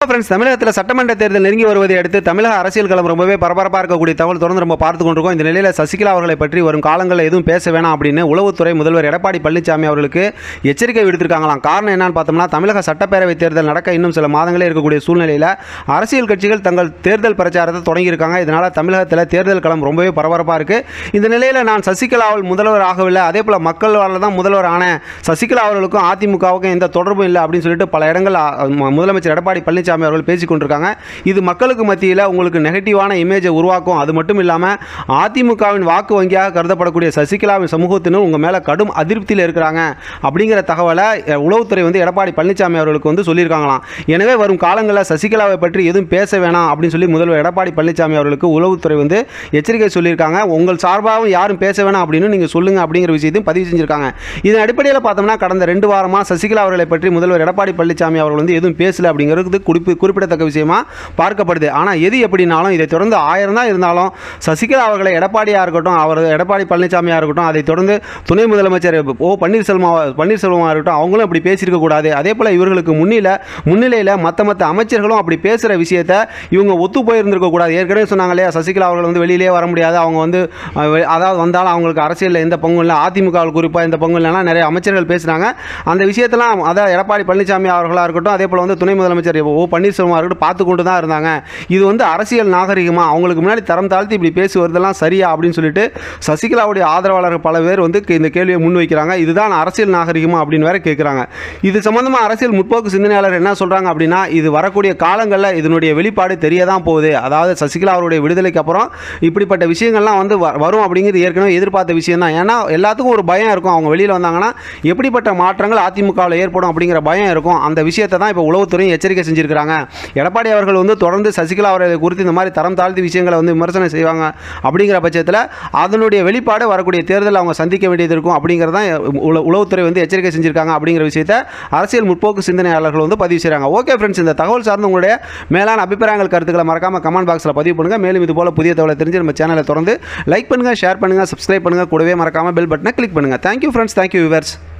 friends தமிழகத்தில் சட்டமன்ற தேர்தல் நெருங்கி வருவதை அடுத்து தமிழக அரசியல் களம் ரொம்பவே பரபரப்பாக இருக்கக்கூடிய தகவல் தொடர்ந்து நம்ம பார்த்து கொண்டிருக்கோம் இந்த நிலையில் சசிகலா அவர்களை பற்றி வரும் காலங்களில் எதுவும் பேச வேணாம் அப்படின்னு உளவுத்துறை முதல்வர் எடப்பாடி பழனிசாமி அவர்களுக்கு எச்சரிக்கை விடுத்திருக்காங்களாம் காரணம் என்னன்னு பார்த்தோம்னா தமிழக சட்டப்பேரவை தேர்தல் நடக்க இன்னும் சில மாதங்களே இருக்கக்கூடிய சூழ்நிலையில் அரசியல் கட்சிகள் தங்கள் தேர்தல் பிரச்சாரத்தை தொடங்கியிருக்காங்க இதனால் தமிழகத்தில் தேர்தல் களம் ரொம்பவே பரபரப்பாக இருக்குது இந்த நிலையில் நான் சசிகலாவில் முதல்வர் ஆகவில்லை அதே போல் மக்களால் தான் முதல்வர் ஆனேன் சசிகலா அவர்களுக்கும் அதிமுகவுக்கும் எந்த தொடர்பும் இல்லை அப்படின்னு சொல்லிட்டு பல இடங்கள் முதலமைச்சர் எடப்பாடி பழனிசாமி அவர்கள் பேசிக் கொண்டிருக்காங்க இது மக்களுக்கு மத்தியில் உங்களுக்கு நெகட்டிவான இமேஜை உருவாக்கும் அது மட்டும் இல்லாமல் அதிமுகவின் வாக்கு வங்கியாக கருதப்படக்கூடிய சசிகலாவின் சமூகத்தினர் உங்கள் மேலே கடும் அதிருப்தியில் இருக்கிறாங்க அப்படிங்கிற தகவலை அஹ், உளவுத்துறை வந்து எடப்பாடி பழனிசாமி அவர்களுக்கு வந்து சொல்லியிருக்காங்களாம் எனவே வரும் காலங்களில் சசிகலாவை பற்றி எதுவும் பேச வேணாம் அப்படின்னு சொல்லி முதல்வர் எடப்பாடி பழனிசாமி அவர்களுக்கு உளவுத்துறை வந்து எச்சரிக்கை சொல்லியிருக்காங்க உங்கள் சார்பாகவும் யாரும் பேச வேணாம் அப்படின்னு நீங்கள் சொல்லுங்க அப்படிங்கிற விஷயத்தையும் பதிவு செஞ்சிருக்காங்க இதன் அடிப்படையில் பார்த்தோம்னா கடந்த ரெண்டு வாரமாக சசிகலா அவர்களை பற்றி முதல்வர் எடப்பாடி பழனிசாமி அவர்கள் வந்து எதுவும் பேசல அப்படிங்கிறது குறிப்பு குறிப்பிடத்தக்க விஷயமா பார்க்கப்படுது ஆனால் எது எப்படினாலும் இதை தொடர்ந்து ஆயிரம் தான் இருந்தாலும் சசிகலா அவர்களை எடப்பாடியாக இருக்கட்டும் அவர் எடப்பாடி பழனிசாமியாக இருக்கட்டும் அதை தொடர்ந்து துணை முதலமைச்சர் ஓ பன்னீர்செல்வம் பன்னீர்செல்வமாக இருக்கட்டும் அவங்களும் அப்படி பேசியிருக்க கூடாது அதே போல் இவர்களுக்கு முன்னில முன்னிலையில் மற்ற மற்ற அமைச்சர்களும் அப்படி பேசுகிற விஷயத்தை இவங்க ஒத்து போயிருந்திருக்க கூடாது ஏற்கனவே சொன்னாங்க இல்லையா சசிகலா அவர்கள் வந்து வெளியிலே வர முடியாது அவங்க வந்து அஹ், வெ- அதாவது வந்தாலும் அவங்களுக்கு அரசியலில் எந்த பங்கும் இல்லை அதிமுக குறிப்பாக எந்த பங்கும் இல்லைன்னா நிறைய அமைச்சர்கள் பேசுனாங்க அந்த விஷயத்தெல்லாம் அதான் எடப்பாடி பழனிசாமி அவர்களாக இருக்கட்டும் அதே போல் வந்து துணை முதலமைச்சர் ஓ பன்னீர்செல்வம் இருக்கட்டும் பார்த்து கொண்டு தான் இருந்தாங்க இது வந்து அரசியல் நாகரிகமாக அவங்களுக்கு முன்னாடி தரம் தாழ்த்தி இப்படி பேசி வருதெல்லாம் சரியா அப்படின்னு சொல்லிட்டு சசிகலாவுடைய ஆதரவாளர்கள் பல பேர் வந்து இந்த கேள்வியை முன்வைக்கிறாங்க இதுதான் அரசியல் நாகரிகமா அப்படின்னு வேற கேட்குறாங்க இது சம்பந்தமா அரசியல் முற்போக்கு சிந்தனையாளர் என்ன சொல்றாங்க அப்படின்னா இது வரக்கூடிய காலங்களில் இதனுடைய வெளிப்பாடு தெரிய தான் போகுது அதாவது சசிகலா அவருடைய விடுதலைக்கு அப்புறம் இப்படிப்பட்ட விஷயங்கள்லாம் வந்து வ- வரும் அப்படிங்கிறது ஏற்கனவே எதிர்பார்த்த விஷயம் தான் ஏன்னா எல்லாத்துக்கும் ஒரு பயம் இருக்கும் அவங்க வெளியில் வந்தாங்கன்னா எப்படிப்பட்ட மாற்றங்கள் அதிமுகவில் ஏற்படும் அப்படிங்கிற பயம் இருக்கும் அந்த விஷயத்தை தான் இப்போ உளவுத்துறையும் எச்சரிக்கை செஞ்சிருக்கிறாங்க எடப்பாடி அவர்கள் வந்து தொடர்ந்து சசிகலா அவர்களை குறித்து இந்த மாதிரி தரம் தாழ்த்தி விஷயங்களை வந்து விமர்சனம் செய்வாங்க அப்படிங்கிற பட்சத்தில் அதனுடைய வெளிப்பாடு வரக்கூடிய தேர்தல் அவங்க சந்திக்க வேண்டியது இருக்கும் அப்படிங்கிறது தான் உள உளவுத்துறை வந்து எச்சரிக்கை செஞ்சிருக்காங்க அப்படிங்கிற விஷயத்தை அரசியல் முற்போக்கு சிந்தனையாளர்கள் வந்து பதிவு செய்கிறாங்க ஓகே ஃப்ரெண்ட்ஸ் இந்த தகவல் சார்ந்து உங்களுடைய மேலான அபிப்பிராயங்கள் கருத்துக்களை மறக்காம கமெண்ட் பாக்ஸில் பதிவு பண்ணுங்கள் மேலும் இது போல புதிய தகவலை தெரிஞ்சு நம்ம சேனலை தொடர்ந்து லைக் பண்ணுங்கள் ஷேர் பண்ணுங்கள் சப்ஸ்கிரைப் பண்ணுங்கள் கூடவே மறக்காம பெல் பட்டனை கிளிக் பண்ணுங்கள் தேங்க்யூ ஃப்ரெண்ட்ஸ் தேங்க்யூ விவர்ஸ்